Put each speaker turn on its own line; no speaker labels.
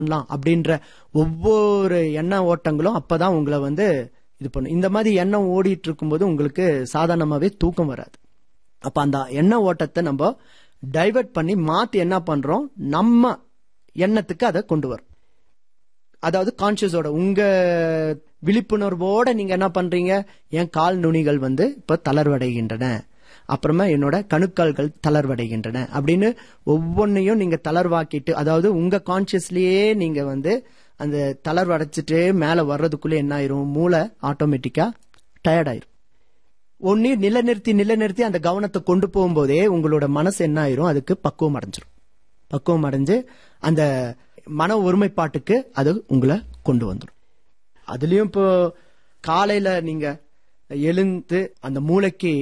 பண்ணலாம் அப்படின்ற ஒவ்வொரு எண்ண ஓட்டங்களும் அப்பதான் உங்களை வந்து இது பண்ணும் இந்த மாதிரி எண்ணம் ஓடிட்டு இருக்கும்போது உங்களுக்கு சாதாரணமாவே தூக்கம் வராது அப்ப அந்த எண்ண ஓட்டத்தை நம்ம டைவர்ட் பண்ணி மாத்தி என்ன பண்றோம் நம்ம எண்ணத்துக்கு அதை கொண்டு வரும் அதாவது கான்சியஸோட உங்க விழிப்புணர்வோட நீங்க என்ன பண்றீங்க என் கால் நுனிகள் வந்து இப்ப தளர்வடைகின்றன அப்புறமா என்னோட கணுக்கால்கள் தளர்வடைகின்றன அப்படின்னு ஒவ்வொன்னையும் நீங்க தளர்வாக்கிட்டு அதாவது உங்க கான்சியஸ்லயே நீங்க வந்து அந்த தளர்வடைச்சிட்டு மேல வர்றதுக்குள்ள என்ன ஆயிரும் மூளை ஆட்டோமேட்டிக்கா டயர்ட் ஆயிரும் ஒன்னு நிலைநிறுத்தி நிலைநிறுத்தி அந்த கவனத்தை கொண்டு போகும்போதே உங்களோட மனசு என்ன ஆயிரும் அதுக்கு பக்குவம் அடைஞ்சிரும் பக்குவம் அடைஞ்சு அந்த மன ஒருமைப்பாட்டுக்கு அது உங்களை கொண்டு வந்துடும் அதுலயும் இப்போ காலையில நீங்க எழுந்து அந்த மூளைக்கு